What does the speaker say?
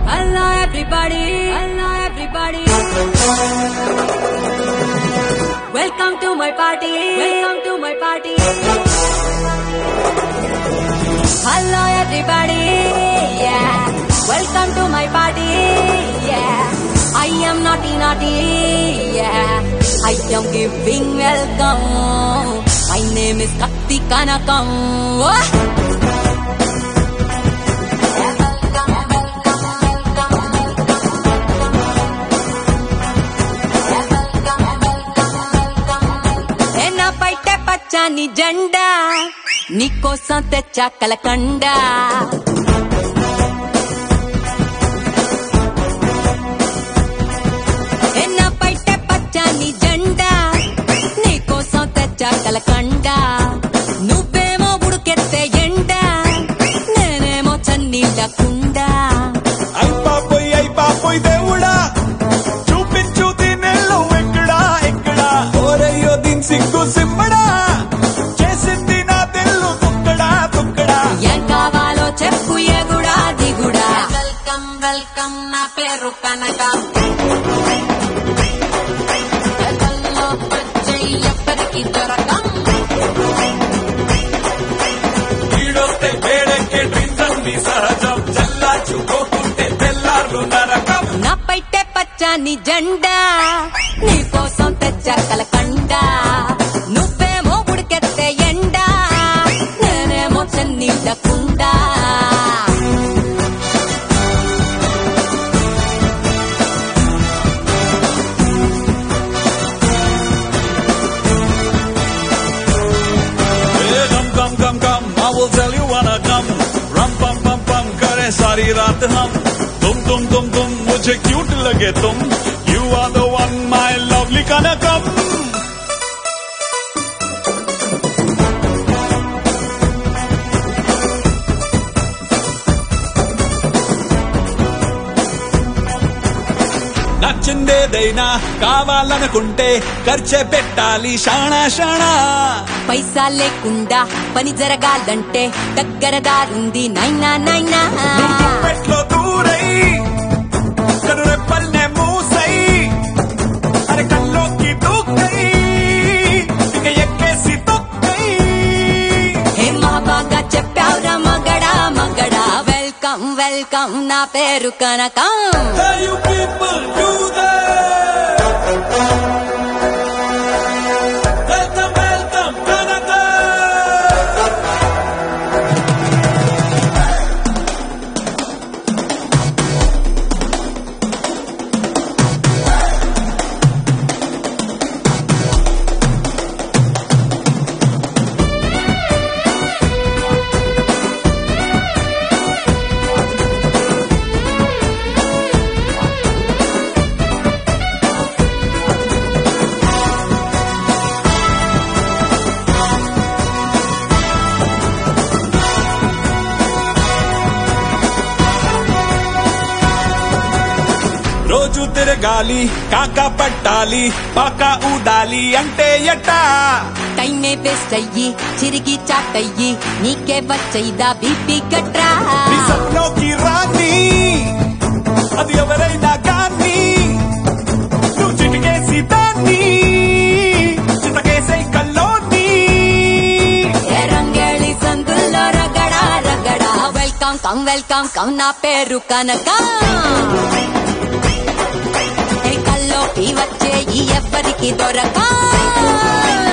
Hello everybody, hello everybody. Welcome to my party, welcome to my party. Hello everybody, yeah. Welcome to my party, yeah. I am naughty naughty, yeah. I am giving welcome. My name is Kakti Kanakam. Oh! ఎన్న పైట పచ్చని జెండా నీకోసం తెచ్చా కలకండ ఎన్న పైట పచ్చని జెండా నీకోసం తెచ్చా కలకండ నువ్వేమో ఉడుకెత్తే ఎండ నేనేమో చన్నీళ్ళ కుండా అయ్ పాపోయ్ అయ్ పాపోయ్ దేవుడా చూపించు దీనెల్లు ఎక్కడా ఎక్కడా ఓరయ్యో దీని సిగ్గు సిమ్మడా చేసింది నా తెల్లు తుక్కడా తుక్కడా ఏం కావాలో చెప్పు ఎగుడా దిగుడా వెల్కమ్ వెల్కమ్ నా పేరు కనక ఎదల్లో వచ్చేయ్ ఎవ్వరికి దొరకం ఈడొస్తే వేడెక్కే డ్రింక్ సహజం చల్లార్చుకోకుంటే తెల్లార్లు నరకం నా పైటే పచ్చని జెండా నీకోసం తెచ్చా కలకండ నువ్వేమో ఉడికెత్తే ఎండ నేనేమో చెన్నీళ్ళ కుండా Hey, come, come, come, come, I will tell you wanna come. Rum pum pum pum करे सारी रात हम तुम तुम तुम तुम मुझे क्यूट लगे तुम you are the one my lovely Kanakam నచ్చిందేదైనా కావాలనుకుంటే ఖర్చే పెట్టాలి షాణా షాణా పైసా లేకుండా పని జరగాలంటే దగ్గర దారుంది నైనా నైనా పెట్లో దూరై కనురెప్పల్నే మూసై అరే కల్లోకి దూకై ఇక ఎక్కేసి తొక్కై హే మా బాగా చెప్పావురా మగడా మగడా వెల్కమ్ వెల్కమ్ నా పేరు కనకం Hey, you people do that. Welcome, welcome, Canada. రోజు తిరగాలి కాక పట్టాలి పాక ఊదాలి అంటే ఎట్టా టైమే వేస్ట్ అయ్యి చిరిగి చాటయ్యి నీకే వచ్చైదా బీపీ గట్రా నీ సప్నోకి రాని అది ఎవరైనా కానీ నువ్వు చిటికేసి దాన్ని చితకేసే కల్లోని ఏ రంగేళి సందుల్లో రగడా రగడా వెల్కమ్ కమ్ వెల్కమ్ కమ్ నా పేరు కనక ఏ కల్లోకి వచ్చే ఈ ఎవ్వరికి దొరక